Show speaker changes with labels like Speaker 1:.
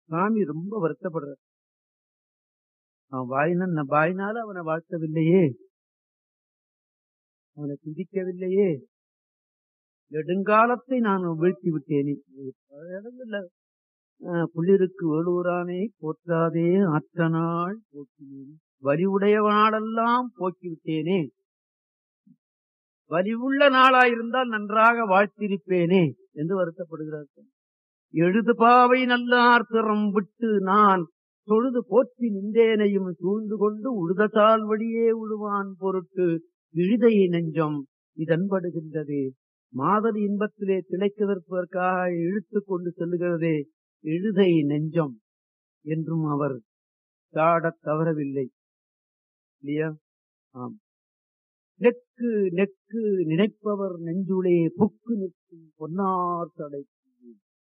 Speaker 1: சாமி ரொம்ப வருத்தப்படுறார் அவன் வாயின வாயினால அவனை வாழ்த்தவில்லையே அவனை துதிக்கவில்லையே நெடுங்காலத்தை நான் வீழ்த்தி விட்டேனே பல இடங்கள்ல அஹ், புள்ளிருக்கு வேலூரானே போற்றாதே ஆற்ற நாள் போக்கினேன் வலி உடையவனாலெல்லாம் போக்கி விட்டேனே வலிவுள்ள நாளாயிருந்தால் நன்றாக வாழ்த்திருப்பேனே என்று வருத்தப்படுகிறார் எழுது பாவை நல்லார் திறம் விட்டு நான் தொழுது போற்றி நின்றேனையும் சூழ்ந்து கொண்டு உழுதத்தால் வழியே உழுவான் பொருட்டு இழுதை நெஞ்சம் இதன்படுகின்றதே மாதர் இன்பத்திலே திளைக்கதற்காக இழுத்துக் கொண்டு செல்லுகிறதே எழுதை நெஞ்சம் என்றும் அவர் சாடத் தவறவில்லை இல்லையா ஆம் நெக்கு நெக்கு நினைப்பவர் நெஞ்சுளே புக்கு நிற்கும் பொன்னார் தடை